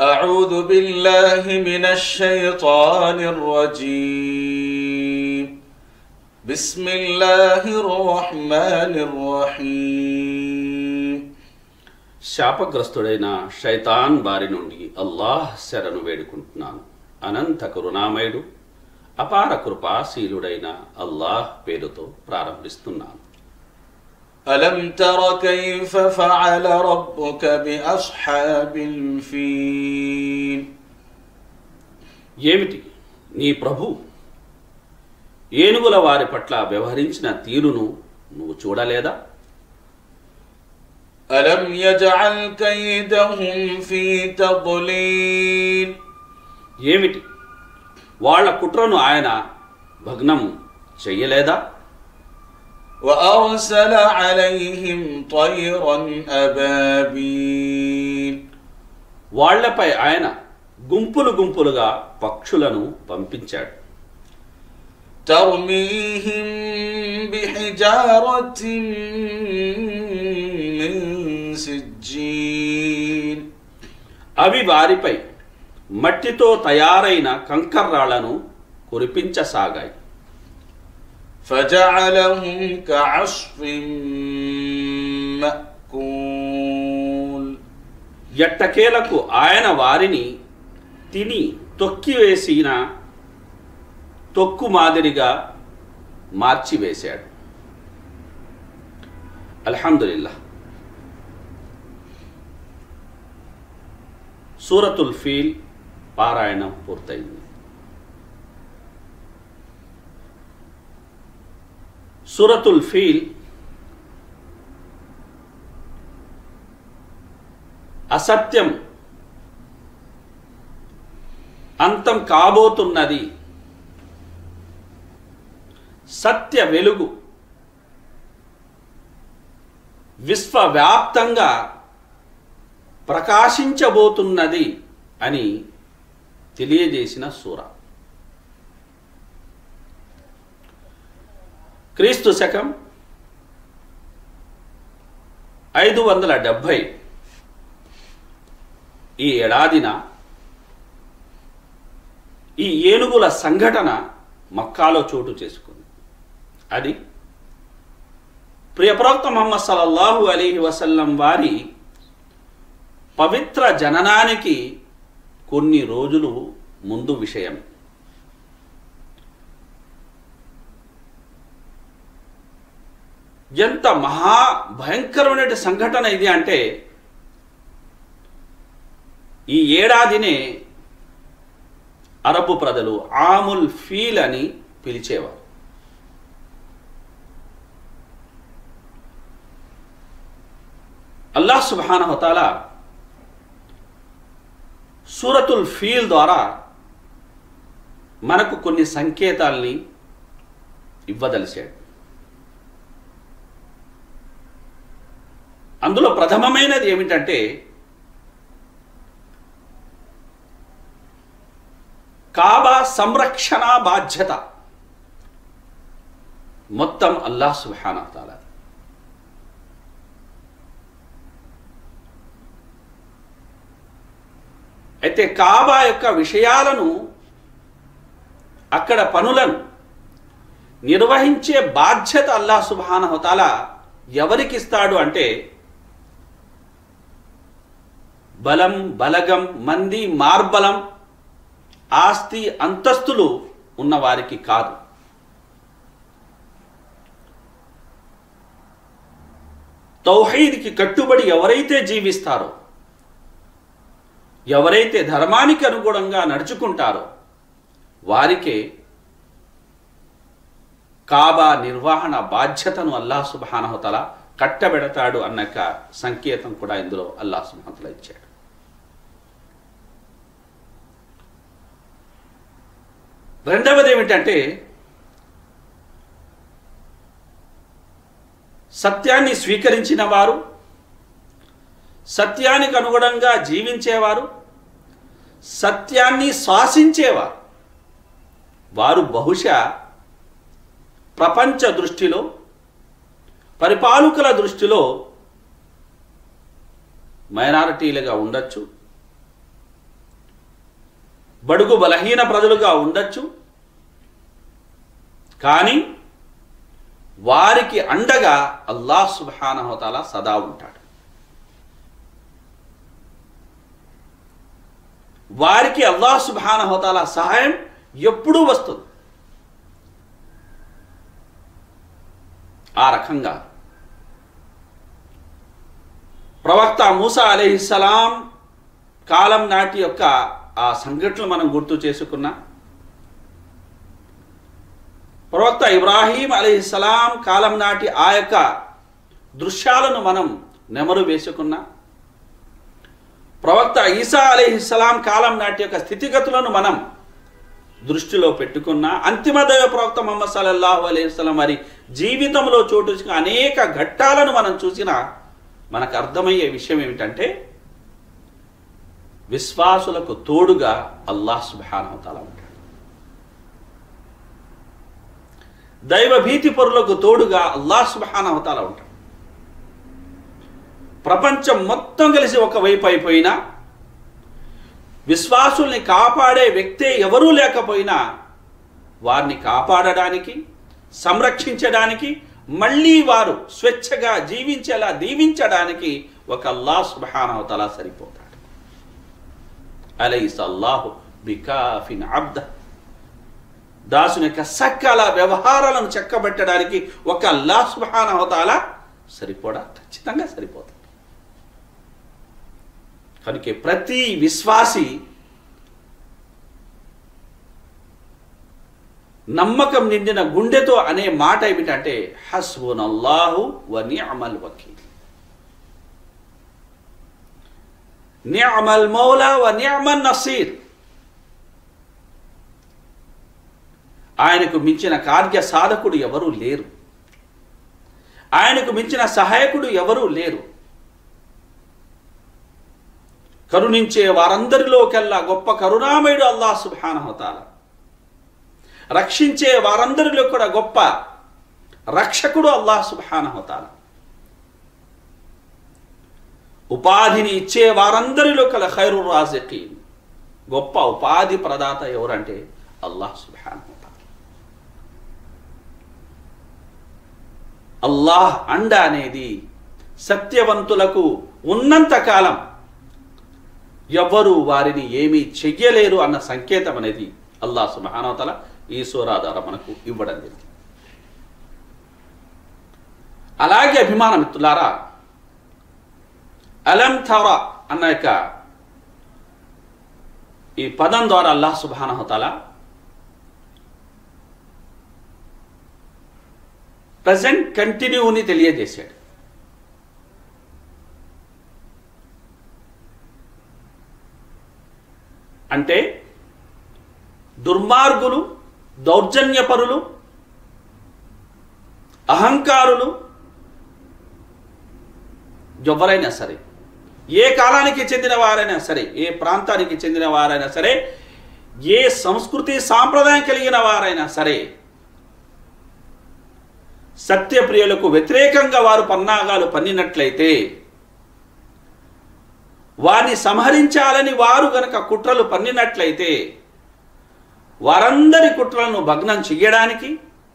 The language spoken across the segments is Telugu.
أعوذ بالله من الشيطان الرجيم بسم الله الرحمن الرحيم శాపగ్రస్తుడైన శైతాన్ బారి నుండి అల్లాహ్ శరణు వేడుకుంటున్నాను అనంత కరుణామయుడు అపార కృపాశీలుడైన అల్లాహ్ పేరుతో ప్రారంభిస్తున్నాను ألم تر كيف فعل ربك بأصحاب الفيل ఏమిటి నీ ప్రభు ఏనుగుల వారి పట్ల వ్యవహరించిన తీరును నువ్వు చూడలేదా ألم يجعل كيدهم في تضليل ఏమిటి వాళ్ళ కుట్రను ఆయన భగ్నం చెయ్యలేదా وأرسل عليهم طيرا أبابيل వాళ్లపై ఆయన గుంపులు గుంపులుగా పక్షులను పంపించాడు ترميهم بحجارة من سجيل అవి వారిపై మట్టితో తయారైన కంకర్రాళ్లను కురిపించసాగాయి فجعلهم كعصف مأكول ఎట్టకేలకు ఆయన వారిని తిని తొక్కివేసిన తొక్కు మాదిరిగా మార్చివేశాడు అల్హమ్దులిల్లా సూరతుల్ ఫీల్ పారాయణం పూర్తయింది సూరతుల్ ఫీల్ అసత్యం అంతం కాబోతున్నది సత్య వెలుగు విశ్వవ్యాప్తంగా ప్రకాశించబోతున్నది అని తెలియజేసిన సూర క్రీస్తు శకం ఐదు వందల డెబ్భై ఈ ఏడాదిన ఈ ఏనుగుల సంఘటన మక్కాలో చోటు చేసుకుంది అది ప్రియప్రవక్త మహమ్మద్ సల్లల్లాహు అలీహి వసల్లం వారి పవిత్ర జననానికి కొన్ని రోజులు ముందు విషయం ఎంత మహా భయంకరమైన సంఘటన ఇది అంటే ఈ ఏడాదినే అరబు ప్రజలు ఆముల్ ఫీల్ అని పిలిచేవారు అల్లాహ్ సుబానహతాల సూరతుల్ ఫీల్ ద్వారా మనకు కొన్ని సంకేతాల్ని ఇవ్వదలిచాడు అందులో ప్రథమమైనది ఏమిటంటే కాబా సంరక్షణ బాధ్యత మొత్తం అల్లాహ్ సుబానహతాల అయితే కాబా యొక్క విషయాలను అక్కడ పనులను నిర్వహించే బాధ్యత అల్లా సుబానహతాల ఎవరికి ఇస్తాడు అంటే బలం బలగం మంది మార్బలం ఆస్తి అంతస్తులు ఉన్నవారికి కాదు తౌహీద్కి కట్టుబడి ఎవరైతే జీవిస్తారో ఎవరైతే ధర్మానికి అనుగుణంగా నడుచుకుంటారో వారికే కాబా నిర్వహణ బాధ్యతను అల్లాహ్ సుబానహతల కట్టబెడతాడు అన్నక సంకేతం కూడా ఇందులో అల్లాహ్ సుబానతల ఇచ్చాడు రెండవది ఏమిటంటే సత్యాన్ని స్వీకరించిన వారు సత్యానికి అనుగుణంగా జీవించేవారు సత్యాన్ని శ్వాసించేవారు వారు బహుశా ప్రపంచ దృష్టిలో పరిపాలకుల దృష్టిలో మైనారిటీలుగా ఉండొచ్చు బడుగు బలహీన ప్రజలుగా ఉండొచ్చు కానీ వారికి అండగా అల్లాహ్ సుబ్హానహుతాల సదా ఉంటాడు వారికి అల్లాహ్ సుబ్హానహుతాల సహాయం ఎప్పుడూ వస్తుంది ఆ రకంగా ప్రవక్త మూసా అలీహిస్సలాం కాలం నాటి యొక్క ఆ సంఘటనలు మనం గుర్తు చేసుకున్నా ప్రవక్త ఇబ్రాహీం అలీహిస్సలాం కాలం నాటి ఆ యొక్క దృశ్యాలను మనం నెమరు వేసుకున్నా ప్రవక్త ఈసా అలీహిస్సలాం కాలం నాటి యొక్క స్థితిగతులను మనం దృష్టిలో పెట్టుకున్న అంతిమ దైవ ప్రవక్త మొహమ్మద్ సల్లల్లాహు అలైహిస్సలాం వారి జీవితంలో చోటు చేసుకున్న అనేక ఘట్టాలను మనం చూసినా మనకు అర్థమయ్యే విషయం ఏమిటంటే విశ్వాసులకు తోడుగా అల్లాహ్ సుబ్హానహుతాల ఉంటాడు దైవ భీతి పరులకు తోడుగా అల్లాహ్ సుబ్హానహుతాల ఉంటాడు ప్రపంచం మొత్తం కలిసి ఒకవైపు అయిపోయినా విశ్వాసుల్ని కాపాడే వ్యక్తే ఎవరూ లేకపోయినా వారిని కాపాడడానికి సంరక్షించడానికి మళ్ళీ వారు స్వేచ్ఛగా జీవించేలా దీవించడానికి ఒక అల్లాహ్ సుబ్హానహుతాల సరిపోతాడు అలైస్ అల్లాహు బికాఫిన్ అబ్ద దాసుని యొక్క సకల వ్యవహారాలను చెక్కబెట్టడానికి ఒక అల్లాహ్ సుబ్హానహుతాల సరిపోడా ఖచ్చితంగా సరిపోతుంది కనుక ప్రతి విశ్వాసి నమ్మకం నిండిన గుండెతో అనే మాట ఏమిటంటే హస్బున్ అల్లాహు వ నిఅమల్ వకీల్ నిఅమల్ మౌలా వ నిఅమన్ నసీర్ ఆయనకు మించిన కార్య సాధకుడు ఎవరూ లేరు ఆయనకు మించిన సహాయకుడు ఎవరూ లేరు కరుణించే వారందరిలోకెల్లా గొప్ప కరుణామయుడు అల్లాహ్ సుబ్హానహుతాల రక్షించే వారందరిలో కూడా గొప్ప రక్షకుడు అల్లాహ్ సుబ్హానహుతాల ఉపాధిని ఇచ్చే వారందరిలో కల ఖైరు రాజకీన్ గొప్ప ఉపాధి ప్రదాత ఎవరంటే అల్లాహ్ సుబ్హానహుతాల అల్లాహ్ అండ అనేది సత్యవంతులకు ఉన్నంత కాలం ఎవ్వరూ వారిని ఏమీ చెయ్యలేరు అన్న సంకేతం అనేది అల్లాహ్ సుమహానవతల ఈ సూరా ద్వారా మనకు ఇవ్వడం జరిగింది అలాగే అభిమాన మిత్రులారా అలం థర అన్న యొక్క ఈ పదం ద్వారా అల్లాహ్ సుబానహతల ప్రజెంట్ కంటిన్యూని తెలియజేశాడు అంటే దుర్మార్గులు దౌర్జన్యపరులు అహంకారులు ఎవరైనా సరే ఏ కాలానికి చెందిన వారైనా సరే ఏ ప్రాంతానికి చెందిన వారైనా సరే ఏ సంస్కృతి సాంప్రదాయం కలిగిన వారైనా సరే సత్యప్రియులకు వ్యతిరేకంగా వారు పన్నాగాలు పన్నినట్లయితే వారిని సంహరించాలని వారు గనక కుట్రలు పన్నినట్లయితే వారందరి కుట్రలను భగ్నం చెయ్యడానికి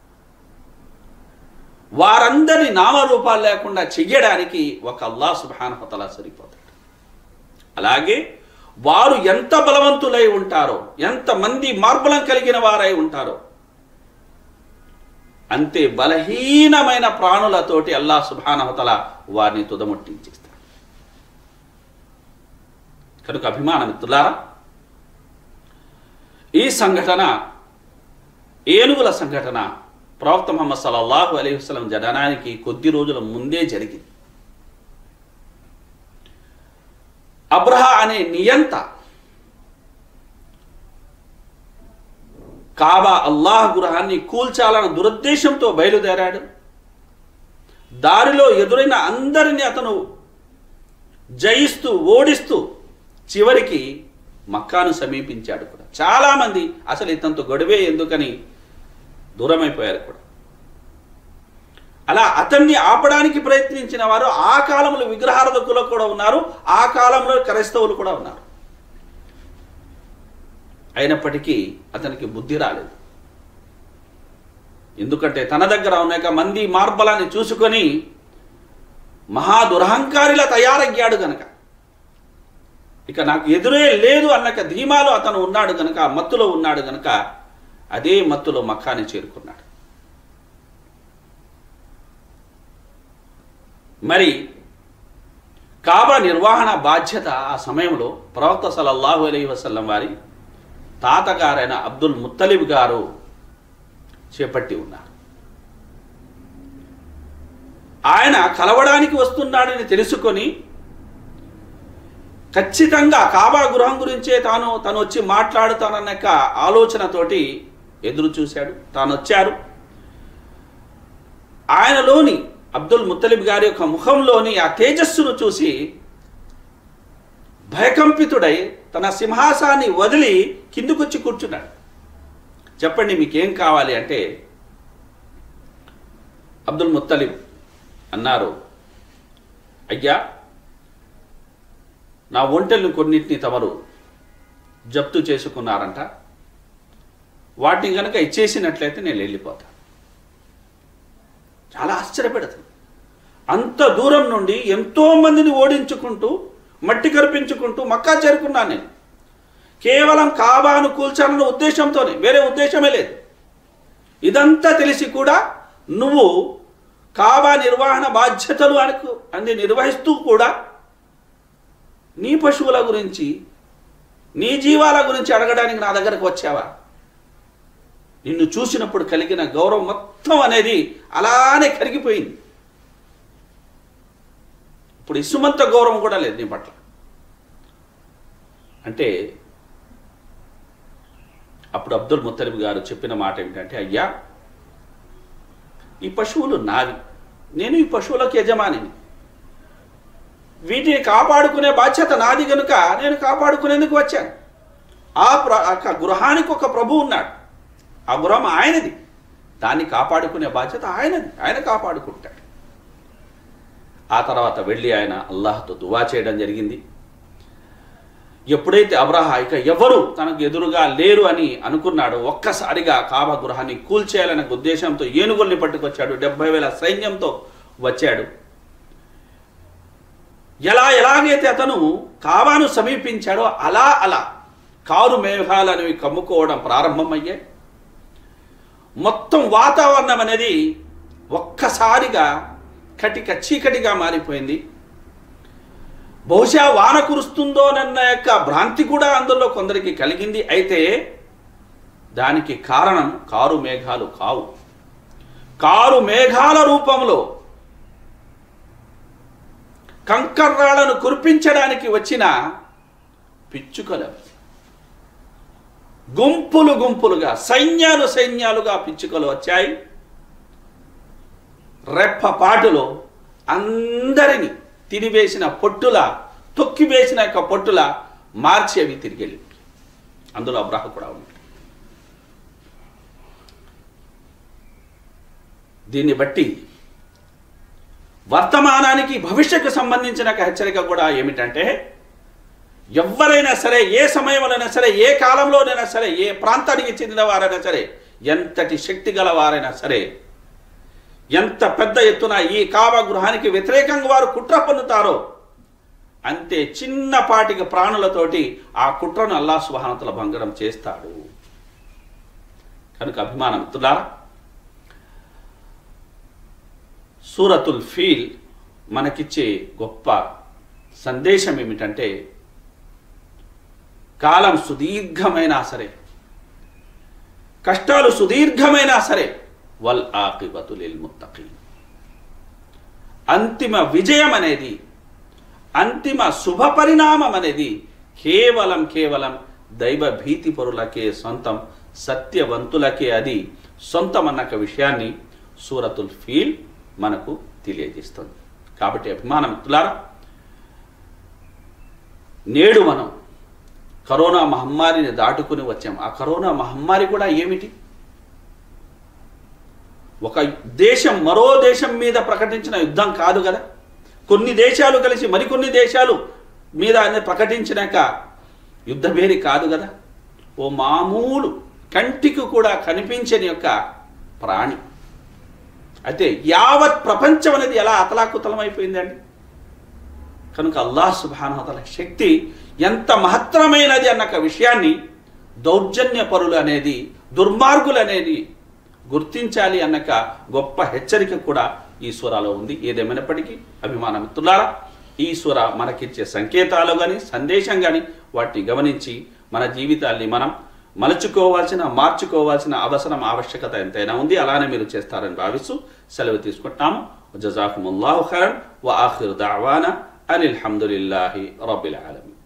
వారందరి నామరూపాలు లేకుండా చెయ్యడానికి ఒక అల్లా సుబానహతల సరిపోతాడు అలాగే వారు ఎంత బలవంతులై ఉంటారో ఎంత మంది మార్బలం కలిగిన వారై ఉంటారో అంతే బలహీనమైన ప్రాణులతోటి అల్లా సుబానహతల వారిని తుదముట్టించేస్తాడు కనుక అభిమాన మిత్రులారా ఈ సంఘటన ఏనుగుల సంఘటన ప్రవక్త ముహమ్మద్ సల్లల్లాహు అలైహి వసల్లం జననానికి కొద్ది రోజుల ముందే జరిగింది అబ్రహ అనే నియంత కాబా అల్లాహ్ గృహాన్ని కూల్చాలన్న దురుద్దేశంతో బయలుదేరాడు దారిలో ఎదురైన అందరినీ అతను జయిస్తూ ఓడిస్తూ చివరికి మక్కాను సమీపించాడు కూడా చాలామంది అసలు ఇతనితో గొడవే ఎందుకని దూరమైపోయారు కూడా అలా అతన్ని ఆపడానికి ప్రయత్నించిన వారు ఆ కాలంలో విగ్రహారధకులు కూడా ఉన్నారు ఆ కాలంలో క్రైస్తవులు కూడా ఉన్నారు అయినప్పటికీ అతనికి బుద్ధి రాలేదు ఎందుకంటే తన దగ్గర అనేక మంది మార్బలాన్ని చూసుకొని మహా దురహంకారిలా తయారయ్యాడు గనక ఇక నాకు ఎదురే లేదు అన్నక ధీమాలో అతను ఉన్నాడు గనక ఆ మత్తులో ఉన్నాడు గనక అదే మత్తులో మక్కాని చేరుకున్నాడు మరి కాబా నిర్వహణ బాధ్యత ఆ సమయంలో ప్రవక్త సలల్లాహు అలై వసల్లం వారి తాతగారైన అబ్దుల్ ముత్తలిబ్ గారు చేపట్టి ఉన్నారు ఆయన కలవడానికి వస్తున్నాడని తెలుసుకొని ఖచ్చితంగా కాబా గృహం గురించే తాను తను వచ్చి మాట్లాడుతానన్న యొక్క ఆలోచనతోటి ఎదురు చూశాడు తాను వచ్చారు ఆయనలోని అబ్దుల్ ముత్తలిబ్ గారి యొక్క ముఖంలోని ఆ తేజస్సును చూసి భయకంపితుడై తన సింహాసాన్ని వదిలి కిందుకొచ్చి కూర్చున్నాడు చెప్పండి మీకేం కావాలి అంటే అబ్దుల్ ముత్తలిబ్ అన్నారు అయ్యా నా ఒంటెలను కొన్నిటిని తమరు జప్తు చేసుకున్నారంట వాటిని కనుక ఇచ్చేసినట్లయితే నేను వెళ్ళిపోతా చాలా ఆశ్చర్యపెడుతుంది అంత దూరం నుండి ఎంతో మందిని ఓడించుకుంటూ మట్టి కరిపించుకుంటూ మక్కా చేరుకున్నాను నేను కేవలం కాబాను కూల్చాలన్న ఉద్దేశంతోనే వేరే ఉద్దేశమే లేదు ఇదంతా తెలిసి కూడా నువ్వు కాబా నిర్వహణ బాధ్యతలు అనుకు అన్ని నిర్వహిస్తూ కూడా నీ పశువుల గురించి నీ జీవాల గురించి అడగడానికి నా దగ్గరకు వచ్చావా నిన్ను చూసినప్పుడు కలిగిన గౌరవం మొత్తం అనేది అలానే కరిగిపోయింది ఇప్పుడు ఇసుమంత గౌరవం కూడా లేదు నీ పట్ల అంటే అప్పుడు అబ్దుల్ ముత్తలిబ్ గారు చెప్పిన మాట ఏమిటంటే అయ్యా ఈ పశువులు నావి నేను ఈ పశువులకు యజమానిని వీటిని కాపాడుకునే బాధ్యత నాది గనుక నేను కాపాడుకునేందుకు వచ్చాను ఆ ప్ర ఆ గృహానికి ఒక ప్రభు ఉన్నాడు ఆ గృహం ఆయనది దాన్ని కాపాడుకునే బాధ్యత ఆయనది ఆయన కాపాడుకుంటాడు ఆ తర్వాత వెళ్ళి ఆయన అల్లాహ్తో దువా చేయడం జరిగింది ఎప్పుడైతే అబ్రహా ఇక ఎవరు తనకు ఎదురుగా లేరు అని అనుకున్నాడో ఒక్కసారిగా కాబా గృహాన్ని కూల్చేయాలనే ఉద్దేశంతో ఏనుగుల్ని పట్టుకొచ్చాడు డెబ్బై వేల సైన్యంతో వచ్చాడు ఎలా ఎలాగైతే అతను కాబాను సమీపించాడో అలా అలా కారు మేఘాలు అనేవి కమ్ముకోవడం ప్రారంభమయ్యాయి మొత్తం వాతావరణం అనేది ఒక్కసారిగా కటిక చీకటిగా మారిపోయింది బహుశా వాన కురుస్తుందోనన్న యొక్క భ్రాంతి కూడా అందులో కొందరికి కలిగింది అయితే దానికి కారణం కారు మేఘాలు కావు కారు మేఘాల రూపంలో కంకర్రాళ్లను కురిపించడానికి వచ్చిన పిచ్చుకలు గుంపులు గుంపులుగా సైన్యాలు సైన్యాలుగా పిచ్చుకలు వచ్చాయి రెప్పపాటులో అందరిని తినివేసిన పొట్టుల తొక్కివేసిన యొక్క పొట్టుల మార్చి అవి తిరిగి వెళ్ళి అందులో అబ్రహ కూడా ఉన్నాడు దీన్ని బట్టి వర్తమానానికి భవిష్యత్తుకు సంబంధించిన ఒక హెచ్చరిక కూడా ఏమిటంటే ఎవరైనా సరే ఏ సమయంలోనైనా సరే ఏ కాలంలోనైనా సరే ఏ ప్రాంతానికి చెందిన వారైనా సరే ఎంతటి శక్తి గల వారైనా సరే ఎంత పెద్ద ఎత్తున ఈ కాబా గృహానికి వ్యతిరేకంగా వారు కుట్ర పన్నుతారో అంతే చిన్నపాటికి ప్రాణులతోటి ఆ కుట్రను అల్లా సుహానతల భంగడం చేస్తాడు కనుక అభిమానం మిత్రులారా సూరతుల్ ఫీల్ మనకిచ్చే గొప్ప సందేశం ఏమిటంటే కాలం సుదీర్ఘమైనా సరే కష్టాలు సుదీర్ఘమైనా సరే వల్ ఆకిబతులిల్ ముత్తకీన్ అంతిమ విజయం అనేది అంతిమ శుభ పరిణామం అనేది కేవలం కేవలం దైవ భీతి పరులకే సొంతం సత్యవంతులకే అది సొంతం అన్న విషయాన్ని సూరతుల్ ఫీల్ మనకు తెలియజేస్తుంది కాబట్టి అభిమానం మిత్రులారా నేడు మనం కరోనా మహమ్మారిని దాటుకుని వచ్చాం ఆ కరోనా మహమ్మారి కూడా ఏమిటి ఒక దేశం మరో దేశం మీద ప్రకటించిన యుద్ధం కాదు కదా కొన్ని దేశాలు కలిసి మరికొన్ని దేశాలు మీద అనేది ప్రకటించినాక యుద్ధ భేరి కాదు కదా ఓ మామూలు కంటికి కూడా కనిపించని యొక్క ప్రాణి అయితే యావత్ ప్రపంచం అనేది ఎలా అతలాకుతలం అయిపోయిందండి కనుక అల్లాహ్ సుబానతల శక్తి ఎంత మహత్తరమైనది అన్న ఒక విషయాన్ని దౌర్జన్య పరులు అనేది దుర్మార్గులు అనేది గుర్తించాలి అన్నక గొప్ప హెచ్చరిక కూడా ఈ సూరాలో ఉంది ఏదేమైనప్పటికీ అభిమాన మిత్రులారా ఈ సూర మనకిచ్చే సంకేతాలు కానీ సందేశం కానీ వాటిని గమనించి మన జీవితాల్ని మనం మలుచుకోవాల్సిన మార్చుకోవాల్సిన అవసరం ఆవశ్యకత ఎంతైనా ఉంది అలానే మీరు చేస్తారని భావిస్తూ సెలవు తీసుకుంటాము జజాకుముల్లాహు ఖైరన్ వ ఆఖిర్ దావానా అనిల్ హమ్దులిల్లాహి రబ్బిల్ ఆలమీన్